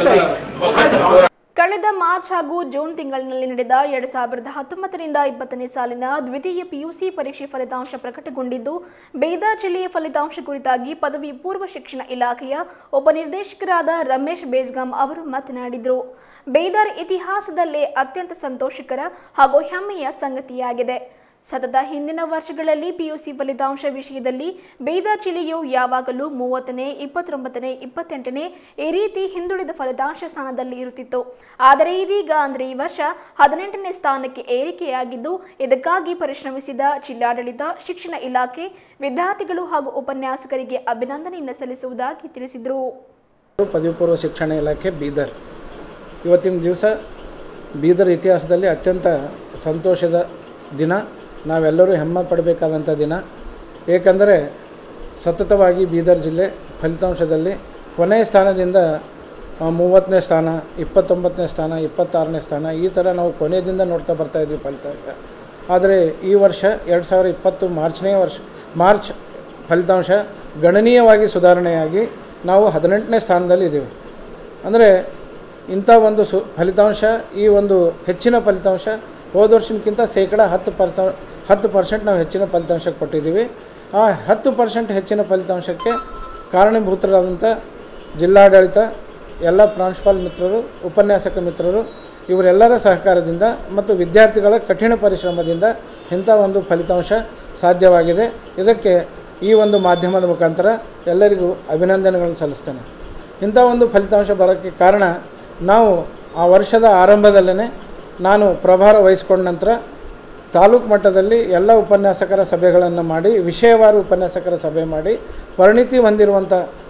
ತಾವು ಕಳೆದ ಮಾರ್ಚ್ ಹಾಗೂ ಜೂನ್ ತಿಂಗಳಿನಲ್ಲಿ ನಡೆದ ಎರಡ್ ಸಾವಿರದ ಹತ್ತೊಂಬತ್ತರಿಂದ ಇಪ್ಪತ್ತನೇ ಸಾಲಿನ ದ್ವಿತೀಯ ಪಿಯುಸಿ ಪರೀಕ್ಷೆ ಫಲಿತಾಂಶ ಪ್ರಕಟಗೊಂಡಿದ್ದು ಬೀದರ್ ಜಿಲ್ಲೆಯ ಫಲಿತಾಂಶ ಕುರಿತಾಗಿ ಪದವಿ ಪೂರ್ವ ಶಿಕ್ಷಣ ಇಲಾಖೆಯ ಉಪನಿರ್ದೇಶಕರಾದ ರಮೇಶ್ ಬೇಸ್ಗಾಂ ಅವರು ಮಾತನಾಡಿದರು ಬೀದರ್ ಇತಿಹಾಸದಲ್ಲೇ ಅತ್ಯಂತ ಸಂತೋಷಕರ ಹಾಗೂ ಹೆಮ್ಮೆಯ ಸಂಗತಿಯಾಗಿದೆ ಸತತ ಹಿಂದಿನ ವರ್ಷಗಳಲ್ಲಿ ಪಿಯುಸಿ ಫಲಿತಾಂಶ ವಿಷಯದಲ್ಲಿ ಬೀದರ್ ಜಿಲ್ಲೆಯು ಯಾವಾಗಲೂ ಮೂವತ್ತನೇ ಇಪ್ಪತ್ತೊಂಬತ್ತನೇ ಇಪ್ಪತ್ತೆಂಟನೇ ಈ ರೀತಿ ಹಿಂದುಳಿದ ಫಲಿತಾಂಶ ಸ್ಥಾನದಲ್ಲಿ ಇರುತ್ತಿತ್ತು ಆದರೆ ಇದೀಗ ಅಂದರೆ ಈ ವರ್ಷ ಹದಿನೆಂಟನೇ ಸ್ಥಾನಕ್ಕೆ ಏರಿಕೆಯಾಗಿದ್ದು ಇದಕ್ಕಾಗಿ ಪರಿಶ್ರಮಿಸಿದ ಜಿಲ್ಲಾಡಳಿತ ಶಿಕ್ಷಣ ಇಲಾಖೆ ವಿದ್ಯಾರ್ಥಿಗಳು ಹಾಗೂ ಉಪನ್ಯಾಸಕರಿಗೆ ಅಭಿನಂದನೆಯನ್ನು ಸಲ್ಲಿಸುವುದಾಗಿ ತಿಳಿಸಿದರು ಪದವಿ ಪೂರ್ವ ಶಿಕ್ಷಣ ಇಲಾಖೆ ಬೀದರ್ ಇವತ್ತಿನ ದಿವಸ ಬೀದರ್ ಇತಿಹಾಸದಲ್ಲಿ ಅತ್ಯಂತ ಸಂತೋಷದ ದಿನ ನಾವೆಲ್ಲರೂ ಹೆಮ್ಮೆ ಪಡಬೇಕಾದಂಥ ದಿನ ಏಕೆಂದರೆ ಸತತವಾಗಿ ಬೀದರ್ ಜಿಲ್ಲೆ ಫಲಿತಾಂಶದಲ್ಲಿ ಕೊನೆಯ ಸ್ಥಾನದಿಂದ ಆ, ಮೂವತ್ತನೇ ಸ್ಥಾನ ಇಪ್ಪತ್ತೊಂಬತ್ತನೇ ಸ್ಥಾನ ಇಪ್ಪತ್ತಾರನೇ ಸ್ಥಾನ ಈ ಥರ ನಾವು ಕೊನೆಯದಿಂದ ನೋಡ್ತಾ ಬರ್ತಾ ಇದ್ವಿ ಫಲಿತಾಂಶ ಆದರೆ ಈ ವರ್ಷ ಎರಡು ಸಾವಿರ ಇಪ್ಪತ್ತು ಮಾರ್ಚ್ನೇ ವರ್ಷ ಮಾರ್ಚ್ ಫಲಿತಾಂಶ ಗಣನೀಯವಾಗಿ ಸುಧಾರಣೆಯಾಗಿ ನಾವು ಹದಿನೆಂಟನೇ ಸ್ಥಾನದಲ್ಲಿ ಇದ್ದೀವಿ ಅಂದರೆ ಇಂಥ ಒಂದು ಸು ಫಲಿತಾಂಶ ಈ ಒಂದು ಹೆಚ್ಚಿನ ಫಲಿತಾಂಶ ಹೋದ ವರ್ಷಕ್ಕಿಂತ ಶೇಕಡ ಹತ್ತು ಪರ್ಸ ಹತ್ತು ಪರ್ಸೆಂಟ್ ನಾವು ಹೆಚ್ಚಿನ ಫಲಿತಾಂಶ ಕೊಟ್ಟಿದ್ದೀವಿ ಆ ಹತ್ತು ಪರ್ಸೆಂಟ್ ಹೆಚ್ಚಿನ ಫಲಿತಾಂಶಕ್ಕೆ ಕಾರಣೀಭೂತರಾದಂಥ ಜಿಲ್ಲಾಡಳಿತ ಎಲ್ಲ ಪ್ರಾಂಶುಪಾಲ ಮಿತ್ರರು ಉಪನ್ಯಾಸಕ ಮಿತ್ರರು ಇವರೆಲ್ಲರ ಸಹಕಾರದಿಂದ ಮತ್ತು ವಿದ್ಯಾರ್ಥಿಗಳ ಕಠಿಣ ಪರಿಶ್ರಮದಿಂದ ಇಂಥ ಒಂದು ಫಲಿತಾಂಶ ಸಾಧ್ಯವಾಗಿದೆ ಇದಕ್ಕೆ ಈ ಒಂದು ಮಾಧ್ಯಮದ ಮುಖಾಂತರ ಎಲ್ಲರಿಗೂ ಅಭಿನಂದನೆಗಳನ್ನು ಸಲ್ಲಿಸ್ತೇನೆ ಇಂಥ ಒಂದು ಫಲಿತಾಂಶ ಬರೋಕ್ಕೆ ಕಾರಣ ನಾವು ಆ ವರ್ಷದ ಆರಂಭದಲ್ಲೇ ನಾನು ಪ್ರಭಾರ ವಹಿಸ್ಕೊಂಡ ನಂತರ ತಾಲೂಕು ಮಟ್ಟದಲ್ಲಿ ಎಲ್ಲ ಉಪನ್ಯಾಸಕರ ಸಭೆಗಳನ್ನು ಮಾಡಿ ವಿಷಯವಾರು ಉಪನ್ಯಾಸಕರ ಸಭೆ ಮಾಡಿ ಪರಿಣಿತಿ ಹೊಂದಿರುವಂಥ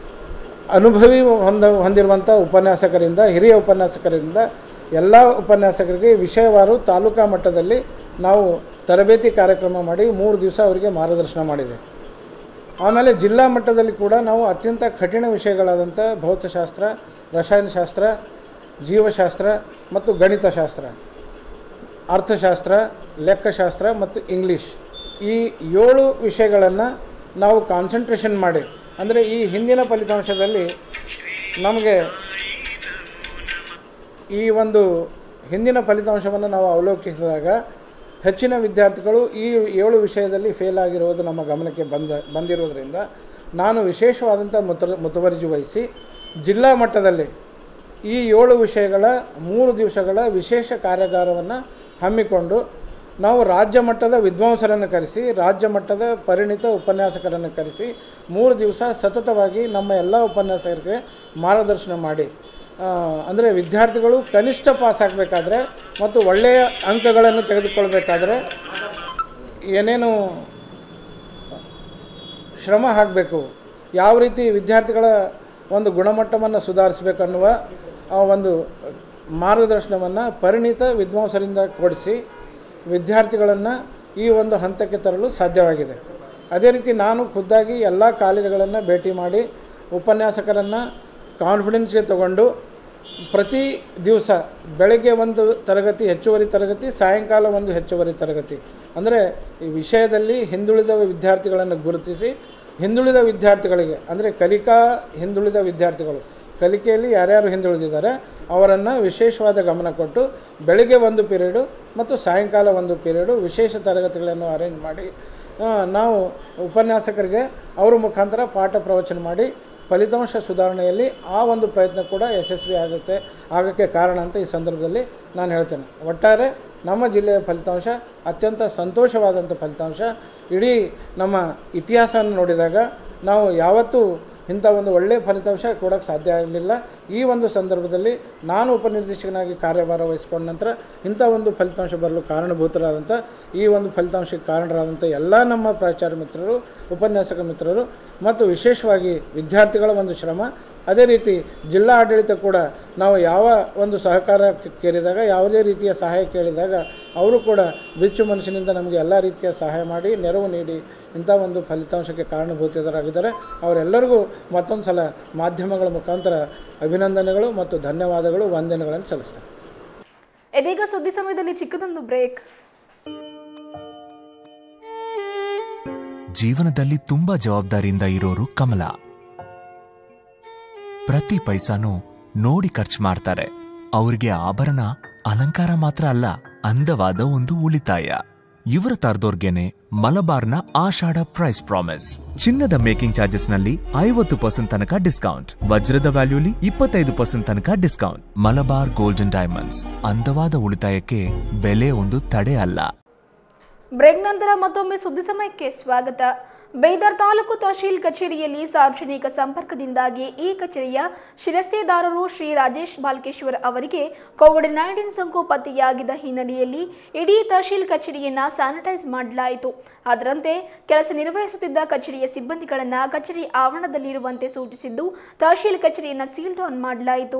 ಅನುಭವಿ ಹೊಂದ ಹೊಂದಿರುವಂಥ ಉಪನ್ಯಾಸಕರಿಂದ ಹಿರಿಯ ಉಪನ್ಯಾಸಕರಿಂದ ಎಲ್ಲ ಉಪನ್ಯಾಸಕರಿಗೆ ವಿಷಯವಾರು ತಾಲೂಕಾ ಮಟ್ಟದಲ್ಲಿ ನಾವು ತರಬೇತಿ ಕಾರ್ಯಕ್ರಮ ಮಾಡಿ ಮೂರು ದಿವಸ ಅವರಿಗೆ ಮಾರ್ಗದರ್ಶನ ಮಾಡಿದೆ ಆಮೇಲೆ ಜಿಲ್ಲಾ ಮಟ್ಟದಲ್ಲಿ ಕೂಡ ನಾವು ಅತ್ಯಂತ ಕಠಿಣ ವಿಷಯಗಳಾದಂಥ ಭೌತಶಾಸ್ತ್ರ ರಸಾಯನಶಾಸ್ತ್ರ ಜೀವಶಾಸ್ತ್ರ ಮತ್ತು ಗಣಿತಶಾಸ್ತ್ರ ಅರ್ಥಶಾಸ್ತ್ರ ಲೆಕ್ಕಶಾಸ್ತ್ರ ಮತ್ತು ಇಂಗ್ಲೀಷ್ ಈ ಏಳು ವಿಷಯಗಳನ್ನು ನಾವು ಕಾನ್ಸಂಟ್ರೇಷನ್ ಮಾಡಿ ಅಂದರೆ ಈ ಹಿಂದಿನ ಫಲಿತಾಂಶದಲ್ಲಿ ನಮಗೆ ಈ ಒಂದು ಹಿಂದಿನ ಫಲಿತಾಂಶವನ್ನು ನಾವು ಅವಲೋಕಿಸಿದಾಗ ಹೆಚ್ಚಿನ ವಿದ್ಯಾರ್ಥಿಗಳು ಈ ಏಳು ವಿಷಯದಲ್ಲಿ ಫೇಲ್ ಆಗಿರುವುದು ನಮ್ಮ ಗಮನಕ್ಕೆ ಬಂದ ಬಂದಿರೋದ್ರಿಂದ ನಾನು ವಿಶೇಷವಾದಂಥ ಮುತ ಮುತುವರ್ಜಿ ವಹಿಸಿ ಜಿಲ್ಲಾ ಮಟ್ಟದಲ್ಲಿ ಈ ಏಳು ವಿಷಯಗಳ ಮೂರು ದಿವಸಗಳ ವಿಶೇಷ ಕಾರ್ಯಾಗಾರವನ್ನು ಹಮ್ಮಿಕೊಂಡು ನಾವು ರಾಜ್ಯ ಮಟ್ಟದ ವಿದ್ವಾಂಸರನ್ನು ಕರೆಸಿ ರಾಜ್ಯ ಮಟ್ಟದ ಪರಿಣಿತ ಉಪನ್ಯಾಸಕರನ್ನು ಕರೆಸಿ ಮೂರು ದಿವಸ ಸತತವಾಗಿ ನಮ್ಮ ಎಲ್ಲ ಉಪನ್ಯಾಸಕರಿಗೆ ಮಾರ್ಗದರ್ಶನ ಮಾಡಿ ಅಂದರೆ ವಿದ್ಯಾರ್ಥಿಗಳು ಕನಿಷ್ಠ ಪಾಸ್ ಆಗಬೇಕಾದ್ರೆ ಮತ್ತು ಒಳ್ಳೆಯ ಅಂಕಗಳನ್ನು ತೆಗೆದುಕೊಳ್ಬೇಕಾದ್ರೆ ಏನೇನು ಶ್ರಮ ಹಾಕಬೇಕು ಯಾವ ರೀತಿ ವಿದ್ಯಾರ್ಥಿಗಳ ಒಂದು ಗುಣಮಟ್ಟವನ್ನು ಸುಧಾರಿಸಬೇಕನ್ನುವ ಆ ಒಂದು ಮಾರ್ಗದರ್ಶನವನ್ನು ಪರಿಣಿತ ವಿದ್ವಾಂಸರಿಂದ ಕೊಡಿಸಿ ವಿದ್ಯಾರ್ಥಿಗಳನ್ನು ಈ ಒಂದು ಹಂತಕ್ಕೆ ತರಲು ಸಾಧ್ಯವಾಗಿದೆ ಅದೇ ರೀತಿ ನಾನು ಖುದ್ದಾಗಿ ಎಲ್ಲ ಕಾಲೇಜುಗಳನ್ನು ಭೇಟಿ ಮಾಡಿ ಉಪನ್ಯಾಸಕರನ್ನು ಕಾನ್ಫಿಡೆನ್ಸ್ಗೆ ತಗೊಂಡು ಪ್ರತಿ ದಿವಸ ಬೆಳಗ್ಗೆ ಒಂದು ತರಗತಿ ಹೆಚ್ಚುವರಿ ತರಗತಿ ಸಾಯಂಕಾಲ ಒಂದು ಹೆಚ್ಚುವರಿ ತರಗತಿ ಅಂದರೆ ಈ ವಿಷಯದಲ್ಲಿ ಹಿಂದುಳಿದ ವಿದ್ಯಾರ್ಥಿಗಳನ್ನು ಗುರುತಿಸಿ ಹಿಂದುಳಿದ ವಿದ್ಯಾರ್ಥಿಗಳಿಗೆ ಅಂದರೆ ಕಲಿಕಾ ಹಿಂದುಳಿದ ವಿದ್ಯಾರ್ಥಿಗಳು ಕಲಿಕೆಯಲ್ಲಿ ಯಾರ್ಯಾರು ಹಿಂದುಳಿದಿದ್ದಾರೆ ಅವರನ್ನು ವಿಶೇಷವಾದ ಗಮನ ಕೊಟ್ಟು ಬೆಳಗ್ಗೆ ಒಂದು ಪೀರಿಯಡು ಮತ್ತು ಸಾಯಂಕಾಲ ಒಂದು ಪೀರಿಯಡು ವಿಶೇಷ ತರಗತಿಗಳನ್ನು ಅರೇಂಜ್ ಮಾಡಿ ಆ, ನಾವು ಉಪನ್ಯಾಸಕರಿಗೆ ಅವರ ಮುಖಾಂತರ ಪಾಠ ಪ್ರವಚನ ಮಾಡಿ ಫಲಿತಾಂಶ ಸುಧಾರಣೆಯಲ್ಲಿ ಆ ಒಂದು ಪ್ರಯತ್ನ ಕೂಡ ಯಶಸ್ವಿ ಆಗುತ್ತೆ ಆಗೋಕ್ಕೆ ಕಾರಣ ಅಂತ ಈ ಸಂದರ್ಭದಲ್ಲಿ ನಾನು ಹೇಳ್ತೇನೆ ಒಟ್ಟಾರೆ ನಮ್ಮ ಜಿಲ್ಲೆಯ ಫಲಿತಾಂಶ ಅತ್ಯಂತ ಸಂತೋಷವಾದಂಥ ಫಲಿತಾಂಶ ಇಡೀ ನಮ್ಮ ಇತಿಹಾಸವನ್ನು ನೋಡಿದಾಗ ನಾವು ಯಾವತ್ತೂ ಇಂಥ ಒಂದು ಒಳ್ಳೆಯ ಫಲಿತಾಂಶ ಕೊಡೋಕ್ಕೆ ಸಾಧ್ಯ ಆಗಲಿಲ್ಲ ಈ ಒಂದು ಸಂದರ್ಭದಲ್ಲಿ ನಾನು ಉಪನಿರ್ದೇಶಕನಾಗಿ ಕಾರ್ಯಭಾರ ವಹಿಸ್ಕೊಂಡ ನಂತರ ಇಂಥ ಒಂದು ಫಲಿತಾಂಶ ಬರಲು ಕಾರಣಭೂತರಾದಂಥ ಈ ಒಂದು ಫಲಿತಾಂಶಕ್ಕೆ ಕಾರಣರಾದಂಥ ಎಲ್ಲ ನಮ್ಮ ಪ್ರಾಚಾರ್ಯ ಮಿತ್ರರು ಉಪನ್ಯಾಸಕ ಮಿತ್ರರು ಮತ್ತು ವಿಶೇಷವಾಗಿ ವಿದ್ಯಾರ್ಥಿಗಳ ಒಂದು ಶ್ರಮ ಅದೇ ರೀತಿ ಜಿಲ್ಲಾ ಆಡಳಿತ ಕೂಡ ನಾವು ಯಾವ ಒಂದು ಸಹಕಾರ ಕೆ- ಕೇಳಿದಾಗ ಯಾವುದೇ ರೀತಿಯ ಸಹಾಯ ಕೇಳಿದಾಗ ಅವರು ಕೂಡ ಬಿಚ್ಚು ಮನಸ್ಸಿನಿಂದ ನಮಗೆ ಎಲ್ಲ ರೀತಿಯ ಸಹಾಯ ಮಾಡಿ ನೆರವು ನೀಡಿ ಇಂಥ ಒಂದು ಫಲಿತಾಂಶಕ್ಕೆ ಕಾರಣಭೂತರಾಗಿದ್ದಾರೆ ಅವರೆಲ್ಲರಿಗೂ ಮತ್ತೊಂದು ಸಲ ಮಾಧ್ಯಮಗಳ ಮುಖಾಂತರ ಅಭಿನಂದನೆಗಳು ಮತ್ತು ಧನ್ಯವಾದಗಳು ವಂದನೆಗಳನ್ನು ಸಲ್ಲಿಸ್ತೇನೆ ಇದೀಗ ಸುದ್ದಿ ಸಮಯದಲ್ಲಿ ಚಿಕ್ಕದೊಂದು ಬ್ರೇಕ್ ಜೀವನದಲ್ಲಿ ತುಂಬಾ ಜವಾಬ್ದಾರಿಯಿಂದ ಇರೋರು ಕಮಲ ಪ್ರತಿ ಪೈಸಾನು ನೋಡಿ ಖರ್ಚು ಮಾಡ್ತಾರೆ ಅವ್ರಿಗೆ ಆಭರಣ ಅಲಂಕಾರ ಮಾತ್ರ ಅಲ್ಲ ಅಂದವಾದ ಒಂದು ಉಳಿತಾಯ ಇವರ ತರದೋರ್ಗೆನೆ ಮಲಬಾರ್ನ ಆಷಾಢ ಪ್ರೈಸ್ ಪ್ರಾಮಿಸ್ ಚಿನ್ನದ ಮೇಕಿಂಗ್ ಚಾರ್ಜಸ್ ನಲ್ಲಿ ಐವತ್ತು ಪರ್ಸೆಂಟ್ ತನಕ ಡಿಸ್ಕೌಂಟ್ ವಜ್ರದ ವ್ಯಾಲ್ಯೂಲಿ ಇಪ್ಪತ್ತೈದು ಪರ್ಸೆಂಟ್ ತನಕ ಡಿಸ್ಕೌಂಟ್ ಮಲಬಾರ್ ಗೋಲ್ಡನ್ ಡೈಮಂಡ್ಸ್ ಅಂದವಾದ ಉಳಿತಾಯಕ್ಕೆ ಬೆಲೆ ಒಂದು ತಡೆ ಅಲ್ಲ ಬ್ರೇಕ್ ನಂತರ ಮತ್ತೊಮ್ಮೆ ಸುದ್ದಿ ಸಮಯಕ್ಕೆ ಸ್ವಾಗತ ಬೈದರ್ ತಾಲೂಕು ತಹಶೀಲ್ ಕಚೇರಿಯಲ್ಲಿ ಸಾರ್ವಜನಿಕ ಸಂಪರ್ಕದಿಂದಾಗಿ ಈ ಕಚೇರಿಯ ಶಿರಸ್ತೇದಾರರು ಶ್ರೀ ರಾಜೇಶ್ ಬಾಲ್ಕೇಶ್ವರ್ ಅವರಿಗೆ ಕೋವಿಡ್ ನೈನ್ಟೀನ್ ಸೋಂಕು ಪತ್ತೆಯಾಗಿದ್ದ ಹಿನ್ನೆಲೆಯಲ್ಲಿ ಇಡೀ ತಹಶೀಲ್ ಕಚೇರಿಯನ್ನ ಸ್ಯಾನಿಟೈಸ್ ಮಾಡಲಾಯಿತು ಅದರಂತೆ ಕೆಲಸ ನಿರ್ವಹಿಸುತ್ತಿದ್ದ ಕಚೇರಿಯ ಸಿಬ್ಬಂದಿಗಳನ್ನು ಕಚೇರಿ ಆವರಣದಲ್ಲಿರುವಂತೆ ಸೂಚಿಸಿದ್ದು ತಹಶೀಲ್ ಕಚೇರಿಯನ್ನ ಸೀಲ್ ಡೌನ್ ಮಾಡಲಾಯಿತು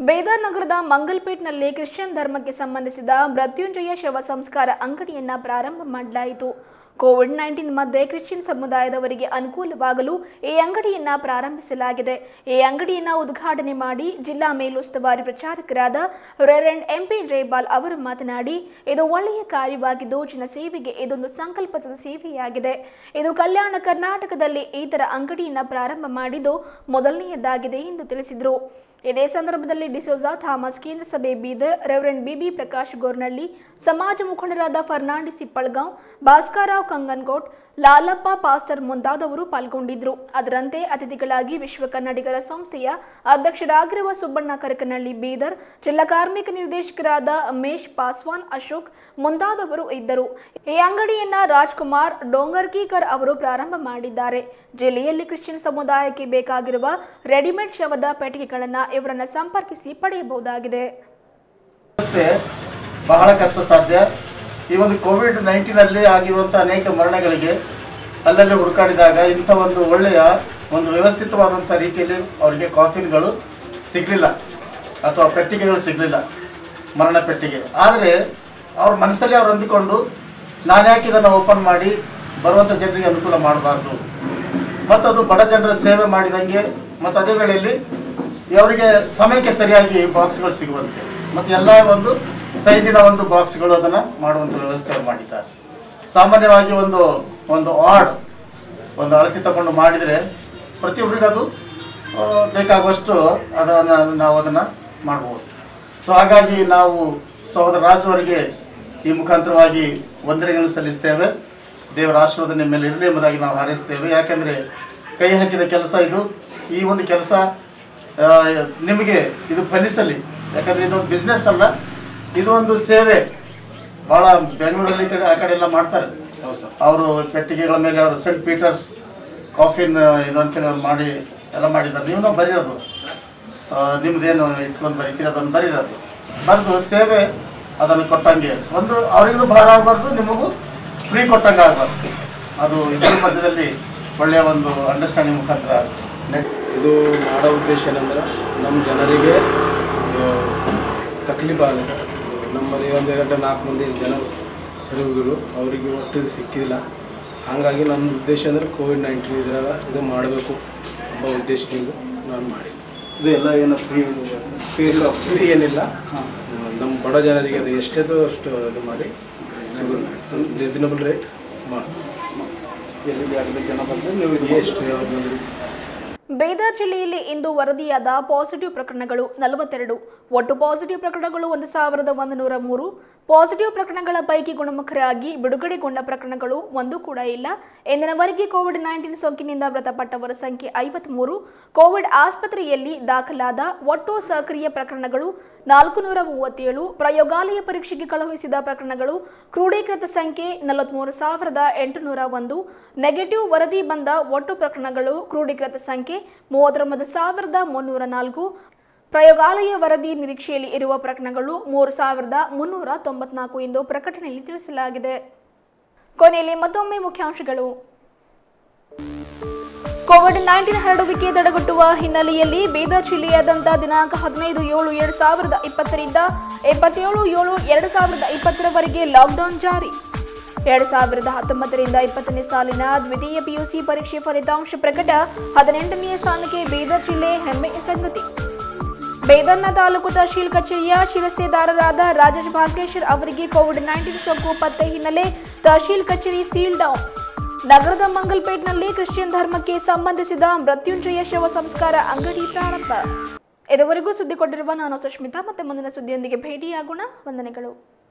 ಬೇದಾರ್ ನಗರದ ಮಂಗಲ್ಪೇಟ್ನಲ್ಲಿ ಕ್ರಿಶ್ಚಿಯನ್ ಧರ್ಮಕ್ಕೆ ಸಂಬಂಧಿಸಿದ ಮೃತ್ಯುಂಜಯ ಶವ ಸಂಸ್ಕಾರ ಅಂಗಡಿಯನ್ನ ಪ್ರಾರಂಭ ಮಾಡಲಾಯಿತು ಕೋವಿಡ್ ನೈನ್ಟೀನ್ ಮಧ್ಯೆ ಕ್ರಿಶ್ಚಿಯನ್ ಸಮುದಾಯದವರಿಗೆ ಅನುಕೂಲವಾಗಲು ಈ ಅಂಗಡಿಯನ್ನ ಪ್ರಾರಂಭಿಸಲಾಗಿದೆ ಈ ಅಂಗಡಿಯನ್ನ ಉದ್ಘಾಟನೆ ಮಾಡಿ ಜಿಲ್ಲಾ ಮೇಲುಸ್ತುವಾರಿ ಪ್ರಚಾರಕರಾದ ರೆರೆಂಡ್ ಎಂಪಿ ಜೈಪಾಲ್ ಅವರು ಮಾತನಾಡಿ ಇದು ಒಳ್ಳೆಯ ಕಾರ್ಯವಾಗಿದ್ದು ಜನಸೇವೆಗೆ ಇದೊಂದು ಸಂಕಲ್ಪದ ಸೇವೆಯಾಗಿದೆ ಇದು ಕಲ್ಯಾಣ ಕರ್ನಾಟಕದಲ್ಲಿ ಈ ತರ ಅಂಗಡಿಯನ್ನ ಪ್ರಾರಂಭ ಮಾಡಿದ್ದು ಮೊದಲನೆಯದಾಗಿದೆ ಎಂದು ತಿಳಿಸಿದರು ಇದೇ ಸಂದರ್ಭದಲ್ಲಿ ಡಿಸೋಜಾ ಥಾಮಸ್ ಕೇಂದ್ರ ಸಭೆ ಬೀದರ್ ರೆವರೆಂಡ್ ಬಿಬಿ ಪ್ರಕಾಶ್ ಗೋರ್ನಳ್ಳಿ ಸಮಾಜ ಮುಖಂಡರಾದ ಫರ್ನಾಂಡಿಸ್ ಇಪ್ಪಳ್ಗಾಂವ್ ಭಾಸ್ಕರರಾವ್ ಕಂಗನ್ಕೋಟ್ ಲಾಲಪ್ಪ ಪಾಸ್ಟರ್ ಮುಂತಾದವರು ಪಾಲ್ಗೊಂಡಿದ್ರು ಅದರಂತೆ ಅತಿಥಿಗಳಾಗಿ ವಿಶ್ವ ಕನ್ನಡಿಗರ ಸಂಸ್ಥೆಯ ಅಧ್ಯಕ್ಷರಾಗಿರುವ ಸುಬ್ಬಣ್ಣ ಕರಕನಹಳ್ಳಿ ಬೀದರ್ ಜಿಲ್ಲಾ ಕಾರ್ಮಿಕ ನಿರ್ದೇಶಕರಾದ ಮೇಶ್ ಪಾಸ್ವಾನ್ ಅಶೋಕ್ ಮುಂತಾದವರು ಇದ್ದರು ಈ ಅಂಗಡಿಯನ್ನ ರಾಜ್ಕುಮಾರ್ ಡೋಂಗರ್ಕೀಕರ್ ಅವರು ಪ್ರಾರಂಭ ಮಾಡಿದ್ದಾರೆ ಜಿಲ್ಲೆಯಲ್ಲಿ ಕ್ರಿಶ್ಚಿಯನ್ ಸಮುದಾಯಕ್ಕೆ ಬೇಕಾಗಿರುವ ರೆಡಿಮೇಡ್ ಶವದ ಪೆಟ್ಟಿಗೆಗಳನ್ನು ಇವರನ್ನ ಸಂಪರ್ಕಿಸಿ ಪಡೆಯಬಹುದಾಗಿದೆ ವ್ಯವಸ್ಥೆ ಬಹಳ ಕಷ್ಟ ಸಾಧ್ಯ ಈ ಒಂದು ಕೋವಿಡ್ ನೈನ್ಟೀನಲ್ಲಿ ಆಗಿರುವಂಥ ಅನೇಕ ಮರಣಗಳಿಗೆ ಅಲ್ಲಲ್ಲಿ ಹುಡುಕಾಡಿದಾಗ ಇಂಥ ಒಂದು ಒಳ್ಳೆಯ ಒಂದು ವ್ಯವಸ್ಥಿತವಾದಂಥ ರೀತಿಯಲ್ಲಿ ಅವರಿಗೆ ಕಾಫಿನ್ಗಳು ಸಿಗಲಿಲ್ಲ ಅಥವಾ ಪೆಟ್ಟಿಗೆಗಳು ಸಿಗಲಿಲ್ಲ ಮರಣ ಪೆಟ್ಟಿಗೆ ಆದರೆ ಅವ್ರ ಮನಸ್ಸಲ್ಲಿ ಅವ್ರು ಅಂದುಕೊಂಡು ನಾನು ಯಾಕೆ ಇದನ್ನು ಓಪನ್ ಮಾಡಿ ಬರುವಂಥ ಜನರಿಗೆ ಅನುಕೂಲ ಮಾಡಬಾರ್ದು ಮತ್ತು ಅದು ಬಡ ಜನರ ಸೇವೆ ಮಾಡಿದಂಗೆ ಮತ್ತು ಅದೇ ವೇಳೆಯಲ್ಲಿ ಅವರಿಗೆ ಸಮಯಕ್ಕೆ ಸರಿಯಾಗಿ ಬಾಕ್ಸ್ಗಳು ಸಿಗುವಂತೆ ಮತ್ತು ಎಲ್ಲ ಒಂದು ಸೈಜಿನ ಒಂದು ಬಾಕ್ಸ್ಗಳು ಅದನ್ನು ಮಾಡುವಂಥ ವ್ಯವಸ್ಥೆ ಮಾಡಿದ್ದಾರೆ ಸಾಮಾನ್ಯವಾಗಿ ಒಂದು ಒಂದು ಆಡ್ ಒಂದು ಅಳತೆ ತಗೊಂಡು ಮಾಡಿದರೆ ಪ್ರತಿಯೊಬ್ಬರಿಗೂ ಅದು ಆ, ಬೇಕಾಗುವಷ್ಟು ಅದನ್ನು ನಾವು ಅದನ್ನು ಮಾಡ್ಬೋದು ಸೊ ಹಾಗಾಗಿ ನಾವು ಸಹೋದರ ರಾಜು ಅವರಿಗೆ ಈ ಮುಖಾಂತರವಾಗಿ ವಂದನೆಗಳನ್ನು ಸಲ್ಲಿಸ್ತೇವೆ ದೇವರ ಆಶೀರ್ವಾದ ನಿಮ್ಮ ಮೇಲೆ ಇರಲಿ ಎಂಬುದಾಗಿ ನಾವು ಹಾರೈಸ್ತೇವೆ ಯಾಕೆಂದರೆ ಕೈ ಹಾಕಿದ ಕೆಲಸ ಇದು ಈ ಒಂದು ಕೆಲಸ ಆ, ನಿಮಗೆ ಇದು ಫಲಿಸಲಿ ಯಾಕಂದರೆ ಇದೊಂದು ಬಿಸ್ನೆಸ್ ಅಲ್ಲ ಇದು ಒಂದು ಸೇವೆ ಭಾಳ ಬೆಂಗಳೂರಲ್ಲಿ ಈ ಕಡೆ ಆ ಕಡೆ ಎಲ್ಲ ಮಾಡ್ತಾರೆ ಅವರು ಪೆಟ್ಟಿಗೆಗಳ ಮೇಲೆ ಅವರು ಸೆಂಟ್ ಪೀಟರ್ಸ್ ಕಾಫಿನ್ ಇದು ಅಂತೇಳಿ ಒಂದು ಮಾಡಿ ಎಲ್ಲ ಮಾಡಿದ್ದಾರೆ ನೀವು ನಾವು ಬರೆಯೋದು ಆ, ನಿಮ್ದೇನು ಇಟ್ಕೊಂಡು ಬರೀತೀರಿ ಅದನ್ನು ಬರೀರೋದು ಬರೆದು ಸೇವೆ ಅದನ್ನು ಕೊಟ್ಟಂಗೆ ಒಂದು ಅವರಿಗೂ ಭಾರ ಆಗಬಾರ್ದು ನಿಮಗೂ ಫ್ರೀ ಕೊಟ್ಟಂಗೆ ಆಗಬಾರ್ದು ಅದು ಇದ್ರ ಮಧ್ಯದಲ್ಲಿ ಒಳ್ಳೆಯ ಒಂದು ಅಂಡರ್ಸ್ಟ್ಯಾಂಡಿಂಗ್ ಮುಖಾಂತರ ನೆಟ್ ಇದು ಮಾಡೋ ಉದ್ದೇಶ ಏನಂದ್ರೆ ನಮ್ಮ ಜನರಿಗೆ ತಕ್ಲೀಫ್ ಆಗಲ್ಲ ನಮ್ಮಲ್ಲಿ ಒಂದು ಗಂಟೆ ನಾಲ್ಕು ಮಂದಿ ಜನ ಸರಿ ಹೋಗಿರು ಅವರಿಗೆ ಒಟ್ಟು ಇದು ಸಿಕ್ಕಿಲ್ಲ ಹಾಗಾಗಿ ನನ್ನ ಉದ್ದೇಶ ಅಂದರೆ ಕೋವಿಡ್ ನೈನ್ಟೀನ್ ಇದ್ರಾಗ ಇದು ಮಾಡಬೇಕು ಎಂಬ ಉದ್ದೇಶದಿಂದ ನಾನು ಮಾಡಿ ಇದು ಎಲ್ಲ ಏನೋ ಫ್ರೀ ಫ್ರೀ ಇಲ್ಲ ಫ್ರೀ ಏನಿಲ್ಲ ನಮ್ಮ ಬಡ ಜನರಿಗೆ ಅದು ಎಷ್ಟಿದೆ ಅಷ್ಟು ಇದು ಮಾಡಿ ಸಿಗೋದು ರೀಸನಬಲ್ ರೇಟ್ ಮಾಡಿ ಎಲ್ಲಿ ಆಗಲಿ ಜನ ಬಂದರೆ ನೀವು ಇದು ಎಷ್ಟು ಯಾವ್ದು ಬಂದಿದೆ ಬೀದರ್ ಜಿಲ್ಲೆಯಲ್ಲಿ ಇಂದು ವರದಿಯಾದ ಪಾಸಿಟಿವ್ ಪ್ರಕರಣಗಳು ನಲವತ್ತೆರಡು ಒಟ್ಟು ಪಾಸಿಟಿವ್ ಪ್ರಕರಣಗಳು ಒಂದು ಸಾವಿರದ ಒಂದು ನೂರ ಮೂರು ಪಾಸಿಟಿವ್ ಪ್ರಕರಣಗಳ ಪೈಕಿ ಗುಣಮುಖರಾಗಿ ಬಿಡುಗಡೆಗೊಂಡ ಪ್ರಕರಣಗಳು ಒಂದು ಕೂಡ ಇಲ್ಲ ಇಂದಿನವರೆಗೆ ಕೋವಿಡ್ ನೈನ್ಟೀನ್ ಸೋಂಕಿನಿಂದ ಮೃತಪಟ್ಟವರ ಸಂಖ್ಯೆ ಐವತ್ಮೂರು ಕೋವಿಡ್ ಆಸ್ಪತ್ರೆಯಲ್ಲಿ ದಾಖಲಾದ ಒಟ್ಟು ಸಕ್ರಿಯ ಪ್ರಕರಣಗಳು ನಾಲ್ಕು ನೂರ ಮೂವತ್ತೇಳು ಪ್ರಯೋಗಾಲಯ ಪರೀಕ್ಷೆಗೆ ಕಳುಹಿಸಿದ ಪ್ರಕರಣಗಳು ಕ್ರೋಢೀಕೃತ ಸಂಖ್ಯೆ ನಲವತ್ಮೂರು ಸಾವಿರದ ಎಂಟುನೂರ ಒಂದು ನೆಗೆಟಿವ್ ವರದಿ ಬಂದ ಒಟ್ಟು ಪ್ರಕರಣಗಳು ಕ್ರೋಢೀಕೃತ ಸಂಖ್ಯೆ ಮೂವತ್ತೊಂಬತ್ತು ಸಾವಿರದ ಮುನ್ನೂರ ನಾಲ್ಕು ಪ್ರಯೋಗಾಲಯ ವರದಿ ನಿರೀಕ್ಷೆಯಲ್ಲಿ ಇರುವ ಪ್ರಕರಣಗಳು ಮೂರು ಸಾವಿರದ ಮುನ್ನೂರ ತೊಂಬತ್ನಾಲ್ಕು ಎಂದು ಪ್ರಕಟಣೆಯಲ್ಲಿ ತಿಳಿಸಲಾಗಿದೆ ಕೊನೆಯಲ್ಲಿ ಮತ್ತೊಮ್ಮೆ ಮುಖ್ಯಾಂಶಗಳು ಕೋವಿಡ್ ನೈನ್ಟೀನ್ ಹರಡುವಿಕೆ ತಡೆಗಟ್ಟುವ ಹಿನ್ನೆಲೆಯಲ್ಲಿ ಬೀದರ್ ಜಿಲ್ಲೆಯಾದ್ಯಂತ ದಿನಾಂಕ ಹದಿನೈದು ಏಳು ಎರಡು ಸಾವಿರದ ಇಪ್ಪತ್ತರಿಂದ ಇಪ್ಪತ್ತೇಳು ಏಳು ಎರಡು ಸಾವಿರದ ಇಪ್ಪತ್ತರವರೆಗೆ ಲಾಕ್ಡೌನ್ ಜಾರಿ ಎರಡು ಸಾವಿರದ ಹತ್ತೊಂಬತ್ತರಿಂದ ಇಪ್ಪತ್ತನೇ ಸಾಲಿನ ದ್ವಿತೀಯ ಪಿಯುಸಿ ಪರೀಕ್ಷೆ ಫಲಿತಾಂಶ ಪ್ರಕಟ ಹದಿನೆಂಟನೆಯ ಸ್ಥಾನಕ್ಕೆ ಬೀದರ್ ಜಿಲ್ಲೆ ಹೆಮ್ಮೆಯ ಸಂಗತಿ ಬೇದರ್ನ ತಾಲೂಕು ತಹಶೀಲ್ ಕಚೇರಿಯ ಶಿರಸ್ತೇದಾರರಾದ ರಾಜೇಶ್ ಭಾಗ್ಯೇಶ್ವರ್ ಅವರಿಗೆ ಕೋವಿಡ್ ನೈನ್ಟೀನ್ ಸೋಂಕು ಪತ್ತೆ ಹಿನ್ನೆಲೆ ತಹಶೀಲ್ ಕಚೇರಿ ಸೀಲ್ ಡೌನ್ ನಗರದ ಮಂಗಲ್ಪೇಟ್ನಲ್ಲಿ ಕ್ರಿಶ್ಚಿಯನ್ ಧರ್ಮಕ್ಕೆ ಸಂಬಂಧಿಸಿದ ಮೃತ್ಯುಂಜಯ ಶವ ಸಂಸ್ಕಾರ ಅಂಗಡಿ ಪ್ರಾರಂಭ ಇದುವರೆಗೂ ಸುದ್ದಿ ಕೊಟ್ಟಿರುವ ನಾನು ಸುಷ್ಮಿತಾ ಮತ್ತೆ ಮುಂದಿನ ಸುದ್ದಿಯೊಂದಿಗೆ ಭೇಟಿಯಾಗೋಣ ವಂದನೆಗಳು